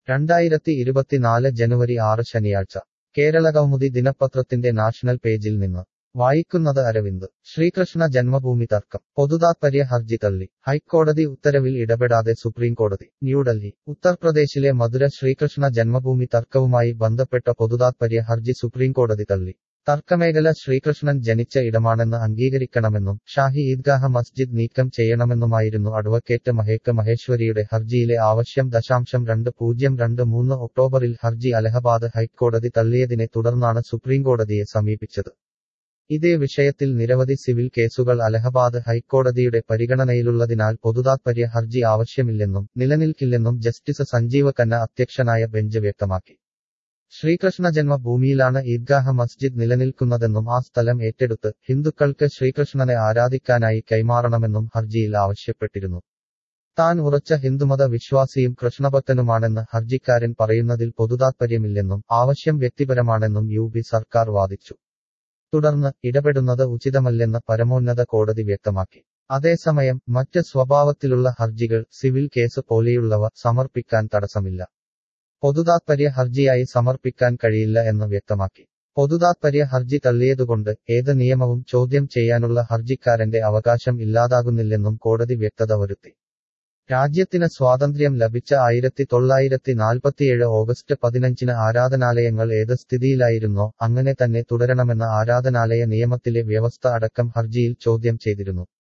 രണ്ടായിരത്തി ഇരുപത്തിനാല് ജനുവരി ആറ് ശനിയാഴ്ച കേരളകൗമുദി ദിനപത്രത്തിന്റെ നാഷണൽ പേജിൽ നിന്ന് വായിക്കുന്നത് അരവിന്ദ് ശ്രീകൃഷ്ണ ജന്മഭൂമി തർക്കം പൊതുതാത്പര്യ ഹർജി തള്ളി ഹൈക്കോടതി ഉത്തരവിൽ ഇടപെടാതെ സുപ്രീംകോടതി ന്യൂഡൽഹി ഉത്തർപ്രദേശിലെ മധുര ശ്രീകൃഷ്ണ ജന്മഭൂമി തർക്കവുമായി ബന്ധപ്പെട്ട പൊതുതാത്പര്യ ഹർജി സുപ്രീംകോടതി തള്ളി തർക്കമേഖല ശ്രീകൃഷ്ണൻ ജനിച്ച ഇടമാണെന്ന് അംഗീകരിക്കണമെന്നും ഷാഹി ഈദ്ഗാഹ മസ്ജിദ് നീക്കം ചെയ്യണമെന്നുമായിരുന്നു അഡ്വക്കേറ്റ് മഹേക്ക് മഹേശ്വരിയുടെ ഹർജിയിലെ ആവശ്യം ദശാംശം രണ്ട് പൂജ്യം രണ്ട് മൂന്ന് ഒക്ടോബറിൽ ഹർജി അലഹബാദ് ഹൈക്കോടതി തള്ളിയതിനെ തുടർന്നാണ് സുപ്രീംകോടതിയെ സമീപിച്ചത് ഇതേ വിഷയത്തിൽ നിരവധി സിവിൽ കേസുകൾ അലഹബാദ് ഹൈക്കോടതിയുടെ പരിഗണനയിലുള്ളതിനാൽ പൊതുതാത്പര്യ ഹർജി ആവശ്യമില്ലെന്നും നിലനിൽക്കില്ലെന്നും ജസ്റ്റിസ് സഞ്ജീവ ഖന്ന അധ്യക്ഷനായ ബെഞ്ച് വ്യക്തമാക്കി ശ്രീകൃഷ്ണ ജന്മഭൂമിയിലാണ് ഈദ്ഗാഹ മസ്ജിദ് നിലനിൽക്കുന്നതെന്നും ആ സ്ഥലം ഏറ്റെടുത്ത് ഹിന്ദുക്കൾക്ക് ശ്രീകൃഷ്ണനെ ആരാധിക്കാനായി കൈമാറണമെന്നും ഹർജിയിൽ ആവശ്യപ്പെട്ടിരുന്നു താൻ ഉറച്ച ഹിന്ദുമത വിശ്വാസിയും കൃഷ്ണഭക്തനുമാണെന്ന് ഹർജിക്കാരൻ പറയുന്നതിൽ പൊതുതാത്പര്യമില്ലെന്നും ആവശ്യം വ്യക്തിപരമാണെന്നും യു പി സർക്കാർ വാദിച്ചു തുടർന്ന് ഇടപെടുന്നത് ഉചിതമല്ലെന്ന് പരമോന്നത കോടതി വ്യക്തമാക്കി അതേസമയം മറ്റ് സ്വഭാവത്തിലുള്ള ഹർജികൾ സിവിൽ കേസ് പോലെയുള്ളവ സമർപ്പിക്കാൻ തടസ്സമില്ല പൊതുതാത്പര്യ ഹർജിയായി സമർപ്പിക്കാൻ കഴിയില്ല എന്ന് വ്യക്തമാക്കി പൊതുതാത്പര്യ ഹർജി തള്ളിയതുകൊണ്ട് ഏത് നിയമവും ചോദ്യം ചെയ്യാനുള്ള ഹർജിക്കാരന്റെ അവകാശം ഇല്ലാതാകുന്നില്ലെന്നും കോടതി വ്യക്തത വരുത്തി രാജ്യത്തിന് സ്വാതന്ത്ര്യം ലഭിച്ച ആയിരത്തി തൊള്ളായിരത്തി നാൽപ്പത്തിയേഴ് ഓഗസ്റ്റ് പതിനഞ്ചിന് ആരാധനാലയങ്ങൾ ഏത് സ്ഥിതിയിലായിരുന്നോ അങ്ങനെ തന്നെ തുടരണമെന്ന ആരാധനാലയ നിയമത്തിലെ വ്യവസ്ഥ അടക്കം ഹർജിയിൽ ചോദ്യം ചെയ്തിരുന്നു